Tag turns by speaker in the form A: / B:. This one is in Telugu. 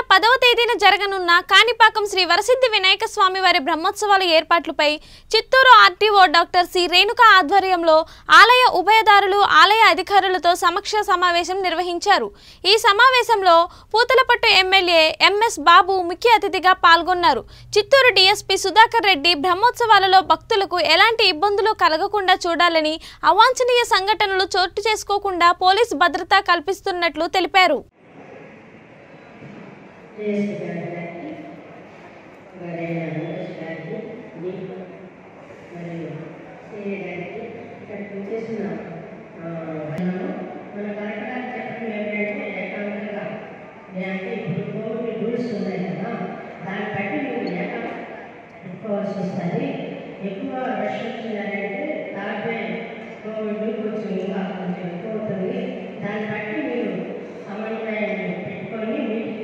A: పదవ తేదీన జరగనున్న కాణిపాకం శ్రీ వరసిద్ధి వినాయక స్వామి వారి బ్రహ్మోత్సవాల ఏర్పాట్లపై Chittoor RTO doctor C Renuka ఆధ్వర్యంలో ఆలయ ఉభయదారులు ఆలయ అధికారులతో సమీక్ష సమావేశం నిర్వహించారు ఈ సమావేశంలో పూతలపట్టు ఎమ్మెల్యే ఎంఎస్ బాబు ముఖ్య అతిథిగా పాల్గొన్నారు చిత్తూరు డీఎస్పీ సుధాకర్ రెడ్డి బ్రహ్మోత్సవాలలో భక్తులకు ఎలాంటి ఇబ్బందులు కలగకుండా చూడాలని అవాంఛనీయ సంఘటనలు చోటు చేసుకోకుండా పోలీస్ భద్రత కల్పిస్తున్నట్లు తెలిపారు
B: డిఎస్పీ గారికి గారైన రమేష్ గారికి మీకు మరియు సిఏ గారికి ఇక్కడికి వచ్చేసిన ఆ, మనము మన కరెక్ట్గా చెప్పడం ఏంటంటే ఏకాంతంగా అంటే ఇప్పుడు కోవిడ్ రూల్స్ ఉన్నాయి కదా దాన్ని బట్టి మీరు ఏకం పెట్టుకోవాల్సి వస్తుంది ఎక్కువ రష్ వచ్చిందంటే తాపే కోవిడ్ కొంచెం ఇంకా కొంచెం ఎక్కువ అవుతుంది దాన్ని బట్టి మీరు సమన్వయం పెట్టుకొని మీటింగ్